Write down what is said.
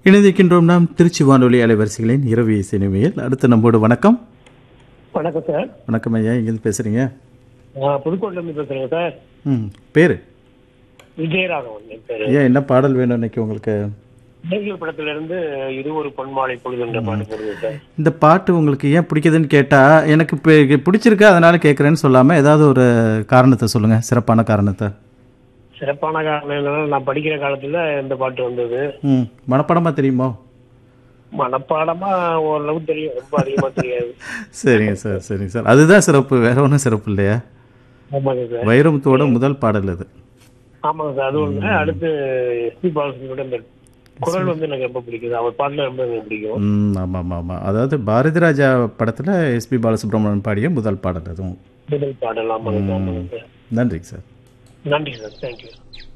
இணைந்திருக்கின்றோம் நாம் திருச்சி வானொலி அலைவரிசைகளின் இரவு இசை நிலையில் அடுத்து நம்மோடு வணக்கம் வணக்கம் சார் வணக்கம் ஐயா எங்கேருந்து பேசுகிறீங்க நான் புதுக்கோட்டையிலேருந்து பேசுறேங்க சார் ம் பேர் விஜயராகவன் என் பேரு ஐயா என்ன பாடல் வேணும் இன்னைக்கு உங்களுக்கு நேர்கள் படத்துல இருந்து இது ஒரு பொன்மாலை பொழுதுன்ற பாட்டு போடுங்க சார் இந்த பாட்டு உங்களுக்கு ஏன் பிடிக்குதுன்னு கேட்டால் எனக்கு இப்போ பிடிச்சிருக்கு அதனால கேட்குறேன்னு சொல்லாமல் ஏதாவது ஒரு காரணத்தை சொல்லுங்கள் சிறப்பான காரணத்தை சிறப்பான காரணம் என்னன்னா நான் படிக்கிற காலத்துல இந்த பாட்டு வந்தது ம் மனப்படமாக தெரியுமோ மனப்பாடமா ஓரளவு தெரியும் ரொம்ப அதிகமா தெரியாது சரிங்க சார் சரிங்க சார் அதுதான் சிறப்பு வேற ஒன்றும் சிறப்பு இல்லையா ஆமாங்க சார் வைரமுத்துவோட முதல் பாடல் அது ஆமாங்க சார் அது ஒண்ணு அடுத்து எஸ்பி பாலசுப்ரமணியோட இந்த குரல் வந்து எனக்கு ரொம்ப பிடிக்குது அவர் பாட்டுல ரொம்ப எனக்கு பிடிக்கும் ம் ஆமாம் ஆமாம் ஆமாம் அதாவது பாரதி ராஜா படத்தில் எஸ்பி பாலசுப்ரமணியன் பாடிய முதல் பாடல் அதுவும் முதல் பாடல் ஆமாங்க சார் ஆமாங்க சார் நன்றிங்க சார் நன்றி சார் தேங்க்யூ